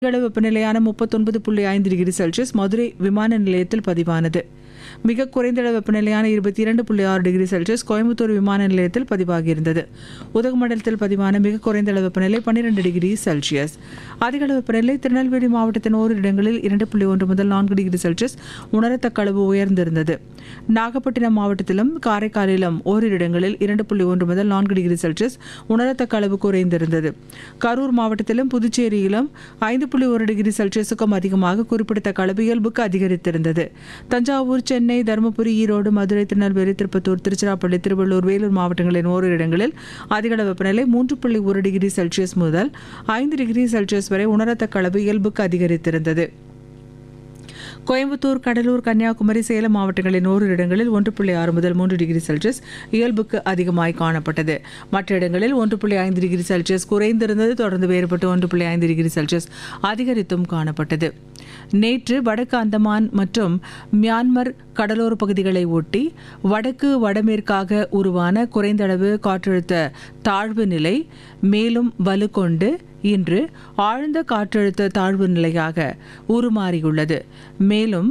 அதிகளவு வெப்பநிலையான முப்பத்தொன்பது புள்ளி ஐந்து டிகிரி செல்சியஸ் மதுரை விமான நிலையத்தில் பதிவானது மிக குறைந்த அளவு வெப்பநிலையான இருபத்தி இரண்டு புள்ளி ஆறு டிகிரி செல்சியஸ் கோயம்புத்தூர் விமான நிலையத்தில் பதிவாகியிருந்தது உதகமண்டலத்தில் பதிவான மிக குறைந்த அளவு வெப்பநிலை பன்னிரெண்டு டிகிரி செல்சியஸ் அதிக அளவு வெப்பநிலை திருநெல்வேலி மாவட்டத்தின் ஓரிரு இடங்களில் இரண்டு புள்ளி ஒன்று முதல் நான்கு டிகிரி செல்சியஸ் உணரத்தக்க அளவு உயர்ந்திருந்தது நாகப்பட்டினம் மாவட்டத்திலும் காரைக்காலிலும் ஓரிரு இடங்களில் இரண்டு புள்ளி ஒன்று முதல் நான்கு டிகிரி செல்சியஸ் உணரத்தக்க அளவு குறைந்திருந்தது கரூர் மாவட்டத்திலும் புதுச்சேரியிலும் ஐந்து புள்ளி ஒரு டிகிரி செல்சியஸுக்கும் அதிகமாக குறிப்பிடத்தக்க அளவு இயல்புக்கு அதிகரித்திருந்தது தஞ்சாவூர் சென்னை தருமபுரி ஈரோடு மதுரை திருநெல்வேலி திருப்பத்தூர் திருச்சிராப்பள்ளி திருவள்ளூர் வேலூர் மாவட்டங்களின் ஓரிரு இடங்களில் அதிகளவு வெப்பநிலை மூன்று புள்ளி ஒரு டிகிரி செல்சியஸ் முதல் ஐந்து டிகிரி செல்சியஸ் வரை உணரத்தக்க அளவு இயல்புக்கு அதிகரித்திருந்தது கோயம்புத்தூர் கடலூர் கன்னியாகுமரி சேலம் மாவட்டங்களின் ஓரிரு இடங்களில் ஒன்று புள்ளி ஆறு முதல் மூன்று டிகிரி செல்சியஸ் இயல்புக்கு அதிகமாய் காணப்பட்டது மற்ற இடங்களில் ஒன்று புள்ளி ஐந்து டிகிரி செல்சியஸ் குறைந்திருந்தது தொடர்ந்து வேறுபட்டு ஒன்று புள்ளி ஐந்து டிகிரி செல்சியஸ் அதிகரித்தும் காணப்பட்டது நேற்று வடக்கு அந்தமான் மற்றும் மியான்மர் கடலோர பகுதிகளை ஒட்டி வடக்கு வடமேற்காக உருவான குறைந்த அளவு காற்றழுத்த தாழ்வு நிலை மேலும் வலுக்கொண்டு இன்று ஆழ்ந்த காற்றழுத்த தாழ்வு நிலையாக உருமாறியுள்ளது மேலும்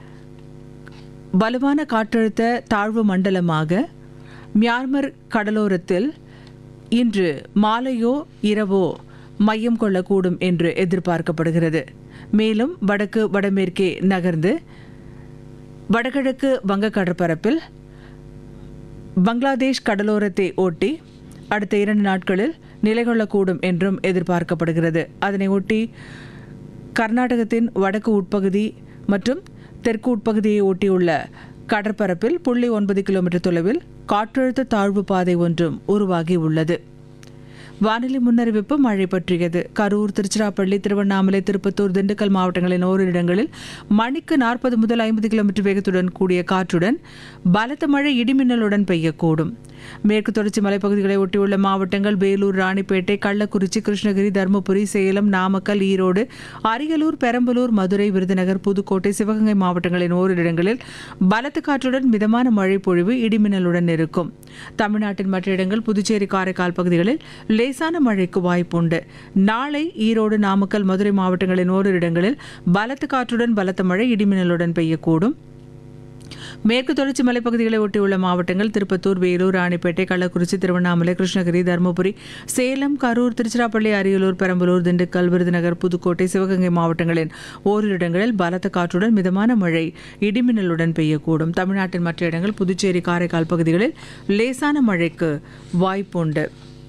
வலுவான காற்றழுத்த தாழ்வு மண்டலமாக மியான்மர் கடலோரத்தில் இன்று மாலையோ இரவோ மையம் கொள்ளக்கூடும் என்று எதிர்பார்க்கப்படுகிறது மேலும் வடக்கு வடமேற்கே நகர்ந்து வடகிழக்கு வங்க கடற்பரப்பில் பங்களாதேஷ் கடலோரத்தை ஒட்டி அடுத்த இரண்டு நாட்களில் நிலை கொள்ளக்கூடும் என்றும் எதிர்பார்க்கப்படுகிறது அதனை ஒட்டி கர்நாடகத்தின் வடக்கு உட்பகுதி மற்றும் தெற்கு உட்பகுதியை ஒட்டியுள்ள கடற்பரப்பில் புள்ளி ஒன்பது கிலோமீட்டர் தொலைவில் காற்றழுத்த தாழ்வு பாதை ஒன்றும் உருவாகி உள்ளது வானிலை முன்னறிவிப்பு மழை பற்றியது கரூர் திருச்சிராப்பள்ளி திருவண்ணாமலை திருப்பத்தூர் திண்டுக்கல் மாவட்டங்களின் ஓரிரு இடங்களில் மணிக்கு நாற்பது முதல் ஐம்பது கிலோமீட்டர் வேகத்துடன் கூடிய காற்றுடன் பலத்த மழை இடிமின்னலுடன் பெய்யக்கூடும் மேற்கு தொடர்ச்சி மலைப்பகுதிகளை ஒட்டியுள்ள மாவட்டங்கள் வேலூர் ராணிப்பேட்டை கள்ளக்குறிச்சி கிருஷ்ணகிரி தருமபுரி சேலம் நாமக்கல் ஈரோடு அரியலூர் பெரம்பலூர் மதுரை விருதுநகர் புதுக்கோட்டை சிவகங்கை மாவட்டங்களின் ஓரிரு இடங்களில் பலத்த காற்றுடன் மிதமான மழை பொழிவு இடிமின்னலுடன் இருக்கும் தமிழ்நாட்டின் மற்ற இடங்கள் புதுச்சேரி காரைக்கால் பகுதிகளில் லேசான மழைக்கு வாய்ப்புண்டு நாளை ஈரோடு நாமக்கல் மதுரை மாவட்டங்களின் ஓரிரு இடங்களில் பலத்த காற்றுடன் பலத்த மழை இடிமின்னலுடன் பெய்யக்கூடும் மேற்கு தொடர்ச்சி மலைப்பகுதிகளை ஒட்டியுள்ள மாவட்டங்கள் திருப்பத்தூர் வேலூர் ராணிப்பேட்டை கள்ளக்குறிச்சி திருவண்ணாமலை கிருஷ்ணகிரி தருமபுரி சேலம் கரூர் திருச்சிராப்பள்ளி அரியலூர் பெரம்பலூர் திண்டுக்கல் விருதுநகர் புதுக்கோட்டை சிவகங்கை மாவட்டங்களின் ஓரிரு இடங்களில் பலத்த காற்றுடன் மிதமான மழை இடிமின்னலுடன் பெய்யக்கூடும் தமிழ்நாட்டின் மற்ற இடங்கள் புதுச்சேரி காரைக்கால் பகுதிகளில் லேசான மழைக்கு வாய்ப்புண்டு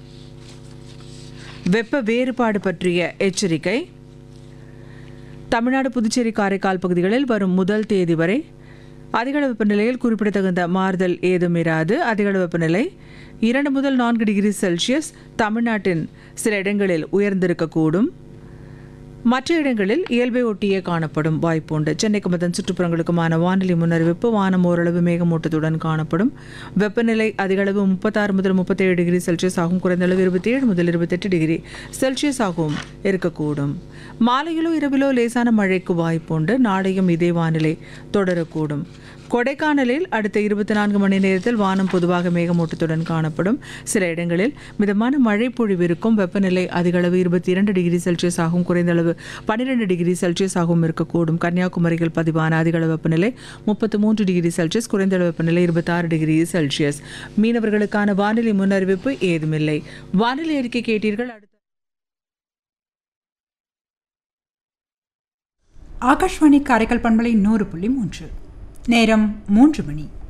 வெப்ப வேறுபாடு பற்றிய எச்சரிக்கை தமிழ்நாடு புதுச்சேரி காரைக்கால் பகுதிகளில் வரும் முதல் தேதி வரை அதிகளவு வெப்பநிலையில் குறிப்பிடத்தகுந்த மாறுதல் ஏதும் இராது அதிகளவு வெப்பநிலை இரண்டு முதல் நான்கு டிகிரி செல்சியஸ் தமிழ்நாட்டின் சில இடங்களில் உயர்ந்திருக்கக்கூடும் மற்ற இடங்களில் இயல்பை ஒட்டியே காணப்படும் வாய்ப்புண்டு சென்னைக்கும் அதன் சுற்றுப்புறங்களுக்குமான வானிலை முன்னறிவிப்பு வானம் ஓரளவு மேகமூட்டத்துடன் காணப்படும் வெப்பநிலை அதிகளவு முப்பத்தாறு முதல் முப்பத்தேழு டிகிரி செல்சியஸ் ஆகும் குறைந்த அளவு இருபத்தி ஏழு முதல் இருபத்தெட்டு டிகிரி செல்சியஸ் ஆகவும் இருக்கக்கூடும் மாலையிலோ இரவிலோ லேசான மழைக்கு வாய்ப்புண்டு நாளையும் இதே வானிலை தொடரக்கூடும் கொடைக்கானலில் அடுத்த இருபத்தி நான்கு மணி நேரத்தில் வானம் பொதுவாக மேகமூட்டத்துடன் காணப்படும் சில இடங்களில் மிதமான மழை பொழிவு இருக்கும் வெப்பநிலை அதிகளவு இருபத்தி இரண்டு டிகிரி செல்சியஸ் ஆகும் குறைந்த அளவு பன்னிரெண்டு டிகிரி செல்சியஸ் ஆகவும் இருக்கக்கூடும் கன்னியாகுமரியில் பதிவான அதிகளவு வெப்பநிலை முப்பத்து மூன்று டிகிரி செல்சியஸ் குறைந்த அளவு வெப்பநிலை இருபத்தாறு டிகிரி செல்சியஸ் மீனவர்களுக்கான வானிலை முன்னறிவிப்பு ஏதுமில்லை வானிலை அறிக்கை கேட்டீர்கள் அடுத்த ஆகாஷ்வாணி காரைக்கால் பண்பலை நூறு புள்ளி மூன்று நேரம் மூன்று மணி